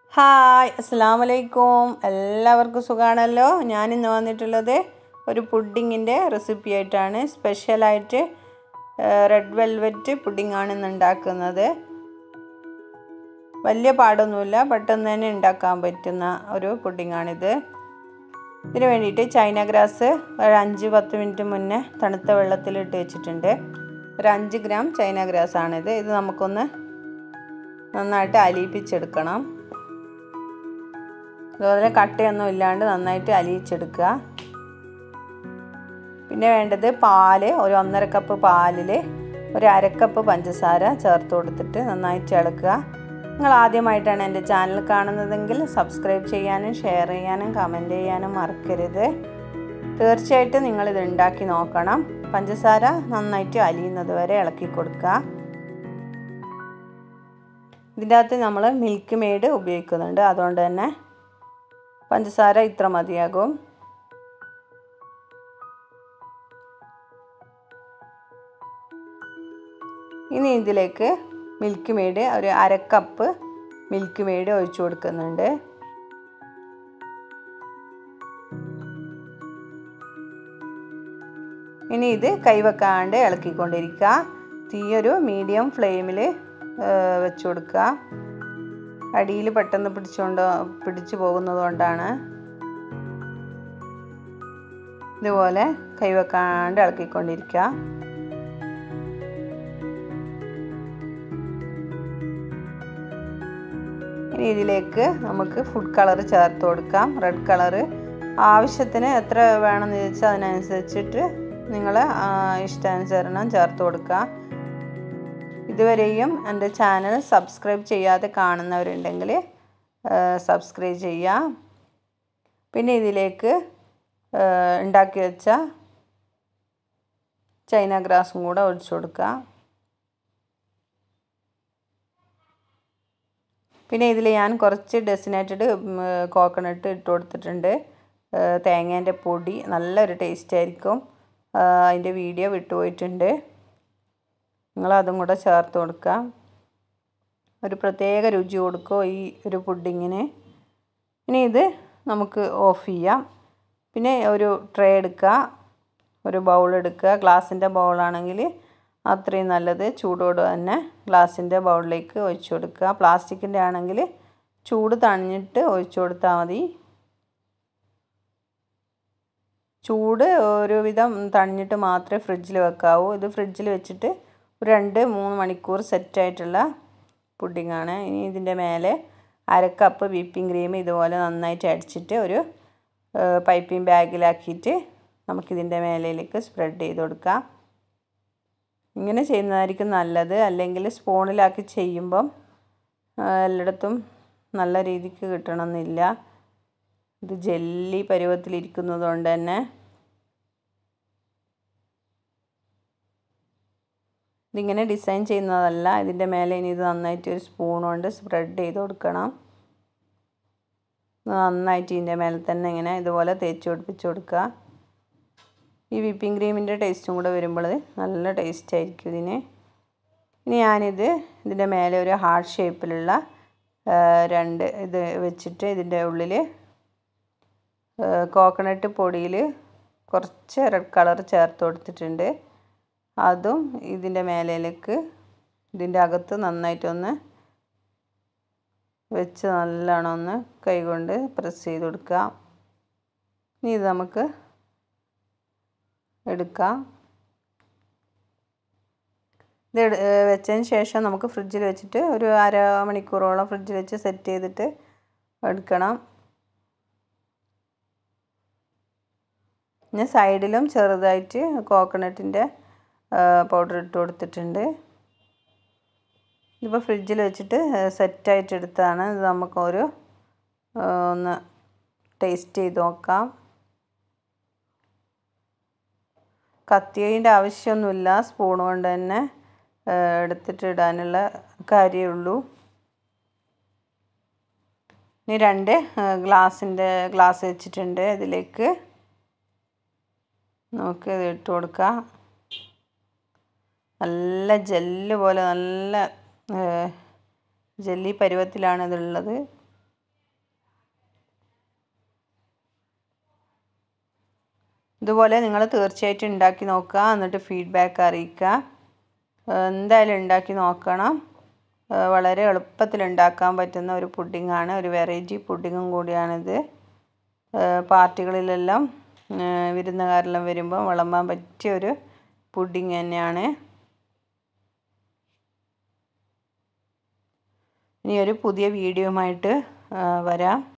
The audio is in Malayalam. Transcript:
ഹായ് അസ്സാം വലൈക്കും എല്ലാവർക്കും സുഖമാണല്ലോ ഞാനിന്ന് വന്നിട്ടുള്ളത് ഒരു പുഡിങ്ങിൻ്റെ റെസിപ്പി ആയിട്ടാണ് സ്പെഷ്യലായിട്ട് റെഡ് വെൽവെറ്റ് പുഡിങ്ങാണ് ഇന്ന് ഉണ്ടാക്കുന്നത് വലിയ പാടൊന്നുമില്ല പെട്ടെന്ന് തന്നെ ഉണ്ടാക്കാൻ പറ്റുന്ന ഒരു പുഡിങ്ങാണിത് ഇതിന് വേണ്ടിയിട്ട് ചൈന ഗ്രാസ് ഒരു അഞ്ച് പത്ത് മിനിറ്റ് മുന്നേ തണുത്ത വെള്ളത്തിലിട്ട് വെച്ചിട്ടുണ്ട് ഒരു അഞ്ച് ഗ്രാം ചൈന ഗ്രാസ് ആണിത് ഇത് നമുക്കൊന്ന് നന്നായിട്ട് അലിയിപ്പിച്ചെടുക്കണം അതുപോലെ കട്ടയൊന്നും ഇല്ലാണ്ട് നന്നായിട്ട് അലിയിച്ചെടുക്കുക പിന്നെ വേണ്ടത് പാല് ഒരു ഒന്നര കപ്പ് പാലിൽ ഒരു അരക്കപ്പ് പഞ്ചസാര ചേർത്ത് കൊടുത്തിട്ട് നന്നായിട്ട് ഇളക്കുക നിങ്ങൾ ആദ്യമായിട്ടാണ് എൻ്റെ ചാനൽ കാണുന്നതെങ്കിൽ സബ്സ്ക്രൈബ് ചെയ്യാനും ഷെയർ ചെയ്യാനും കമൻറ്റ് ചെയ്യാനും മറക്കരുത് തീർച്ചയായിട്ടും നിങ്ങളിത് ഉണ്ടാക്കി നോക്കണം പഞ്ചസാര നന്നായിട്ട് അലിയുന്നത് വരെ ഇളക്കി കൊടുക്കുക ഇതിൻ്റെ അകത്ത് നമ്മൾ മിൽക്ക് മെയ്ഡ് ഉപയോഗിക്കുന്നുണ്ട് അതുകൊണ്ട് തന്നെ പഞ്ചസാര ഇത്ര മതിയാകും ഇനി ഇതിലേക്ക് മിൽക്ക് മെയ്ഡ് ഒരു അര കപ്പ് മിൽക്ക് മെയ്ഡ് ഒഴിച്ചു കൊടുക്കുന്നുണ്ട് ഇനി ഇത് കൈവെക്കാണ്ട് ഇളക്കിക്കൊണ്ടിരിക്കുക തീ ഒരു മീഡിയം ഫ്ലെയിമിൽ വെച്ച് കൊടുക്കുക അടിയിൽ പെട്ടെന്ന് പിടിച്ചുകൊണ്ട് പിടിച്ചു പോകുന്നത് കൊണ്ടാണ് ഇതുപോലെ കൈവെക്കാണ്ട് ഇളക്കിക്കൊണ്ടിരിക്കുക ഇനി ഇതിലേക്ക് നമുക്ക് ഫുഡ് കളർ ചേർത്ത് കൊടുക്കാം റെഡ് കളറ് ആവശ്യത്തിന് എത്ര വേണമെന്ന് ചോദിച്ചാൽ അതിനനുസരിച്ചിട്ട് നിങ്ങൾ ഇഷ്ടാനുസരണം ചേർത്ത് കൊടുക്കുക ഇതുവരെയും എൻ്റെ ചാനൽ സബ്സ്ക്രൈബ് ചെയ്യാതെ കാണുന്നവരുണ്ടെങ്കിൽ സബ്സ്ക്രൈബ് ചെയ്യുക പിന്നെ ഇതിലേക്ക് ഉണ്ടാക്കി വെച്ച ചൈന ഗ്രാസും കൂടെ ഒഴിച്ചു കൊടുക്കുക പിന്നെ ഇതിൽ ഞാൻ കുറച്ച് ഡെസിനേറ്റഡ് കോക്കനട്ട് ഇട്ട് കൊടുത്തിട്ടുണ്ട് തേങ്ങേൻ്റെ പൊടി നല്ലൊരു ടേസ്റ്റ് ആയിരിക്കും അതിൻ്റെ വീഡിയോ വിട്ടുപോയിട്ടുണ്ട് നിങ്ങൾ അതും കൂടെ ചേർത്ത് കൊടുക്കുക ഒരു പ്രത്യേക രുചി കൊടുക്കും ഈ ഒരു പുഡിങ്ങിന് ഇനി ഇത് നമുക്ക് ഓഫ് ചെയ്യാം പിന്നെ ഒരു ട്രേ എടുക്കുക ഒരു ബൗൾ എടുക്കുക ഗ്ലാസിൻ്റെ ബൗളാണെങ്കിൽ അത്രയും നല്ലത് ചൂടോട് തന്നെ ഗ്ലാസിൻ്റെ ബൗളിലേക്ക് ഒഴിച്ചു കൊടുക്കുക പ്ലാസ്റ്റിക്കിൻ്റെ ആണെങ്കിൽ ചൂട് തണിഞ്ഞിട്ട് ഒഴിച്ചു കൊടുത്താൽ മതി ചൂട് ഒരുവിധം തണിഞ്ഞിട്ട് മാത്രമേ ഫ്രിഡ്ജിൽ വെക്കാവൂ ഇത് ഫ്രിഡ്ജിൽ വെച്ചിട്ട് ഒരു രണ്ട് മൂന്ന് മണിക്കൂർ സെറ്റായിട്ടുള്ള പുഡിങ്ങാണ് ഇനി ഇതിൻ്റെ മേലെ അര കപ്പ് വിപ്പിംഗ് ക്രീം ഇതുപോലെ നന്നായിട്ട് അടിച്ചിട്ട് ഒരു പൈപ്പിംഗ് ബാഗിലാക്കിയിട്ട് നമുക്കിതിൻ്റെ മേലയിലേക്ക് സ്പ്രെഡ് ചെയ്ത് കൊടുക്കാം ഇങ്ങനെ ചെയ്യുന്നതായിരിക്കും നല്ലത് അല്ലെങ്കിൽ സ്പൂണിലാക്കി ചെയ്യുമ്പം എല്ലായിടത്തും നല്ല രീതിക്ക് കിട്ടണമെന്നില്ല ഇത് ജെല്ലി പരുവത്തിലിരിക്കുന്നത് കൊണ്ട് തന്നെ ഇതിങ്ങനെ ഡിസൈൻ ചെയ്യുന്നതല്ല ഇതിൻ്റെ മേലെ ഇനി ഇത് നന്നായിട്ട് ഒരു സ്പൂൺ കൊണ്ട് സ്പ്രെഡ് ചെയ്ത് കൊടുക്കണം നന്നായിട്ട് ഇതിൻ്റെ മേലെ തന്നെ ഇങ്ങനെ ഇതുപോലെ തേച്ച് പിടിപ്പിച്ച് കൊടുക്കുക ഈ വിപ്പിംഗ് ക്രീമിൻ്റെ ടേസ്റ്റും കൂടെ വരുമ്പോൾ നല്ല ടേസ്റ്റ് ആയിരിക്കും ഇതിന് ഇനി ഞാനിത് ഇതിൻ്റെ മേലെ ഒരു ഹാർട്ട് ഷേപ്പിലുള്ള രണ്ട് ഇത് വെച്ചിട്ട് ഇതിൻ്റെ ഉള്ളിൽ കോക്കനട്ട് പൊടിയിൽ കുറച്ച് റെഡ് കളർ ചേർത്ത് കൊടുത്തിട്ടുണ്ട് അതും ഇതിൻ്റെ മേലയിലേക്ക് ഇതിൻ്റെ അകത്ത് നന്നായിട്ടൊന്ന് വെച്ച് നല്ലോണം ഒന്ന് കൈകൊണ്ട് പ്രസ് ചെയ്ത് കൊടുക്കുക ഇനി ഇത് നമുക്ക് എടുക്കാം ഇത് വെച്ചതിന് ശേഷം നമുക്ക് ഫ്രിഡ്ജിൽ വെച്ചിട്ട് ഒരു അര മണിക്കൂറോളം ഫ്രിഡ്ജിൽ വെച്ച് സെറ്റ് ചെയ്തിട്ട് എടുക്കണം ഞാൻ സൈഡിലും ചെറുതായിട്ട് കോക്കനട്ടിൻ്റെ പൗഡർ ഇട്ട് കൊടുത്തിട്ടുണ്ട് ഇതിപ്പോൾ ഫ്രിഡ്ജിൽ വെച്ചിട്ട് സെറ്റായിട്ട് എടുത്തതാണ് ഇത് നമുക്കൊരു ഒന്ന് ടേസ്റ്റ് ചെയ്ത് നോക്കാം കത്തിയതിൻ്റെ ആവശ്യമൊന്നുമില്ല സ്പൂൺ കൊണ്ട് തന്നെ എടുത്തിട്ട് ഇടാനുള്ള കാര്യമുള്ളൂ ഇനി രണ്ട് ഗ്ലാസിൻ്റെ ഗ്ലാസ് വെച്ചിട്ടുണ്ട് ഇതിലേക്ക് നമുക്ക് ഇത് ഇട്ട് കൊടുക്കാം നല്ല ജെല്ല് പോലെ നല്ല ജെല്ലി പരുവത്തിലാണ് ഇതുള്ളത് ഇതുപോലെ നിങ്ങൾ തീർച്ചയായിട്ടും ഉണ്ടാക്കി നോക്കുക എന്നിട്ട് ഫീഡ്ബാക്ക് അറിയിക്കുക എന്തായാലും ഉണ്ടാക്കി നോക്കണം വളരെ എളുപ്പത്തിൽ ഉണ്ടാക്കാൻ പറ്റുന്ന ഒരു പുഡിങ്ങാണ് ഒരു വെറൈറ്റി പുഡിങ്ങും കൂടിയാണിത് പാർട്ടികളിലെല്ലാം വിരുന്നുകാരെല്ലാം വരുമ്പോൾ വിളമ്പാൻ പറ്റിയ ഒരു പുഡിങ് തന്നെയാണ് ഇനി ഒരു പുതിയ വീഡിയോയുമായിട്ട് വരാം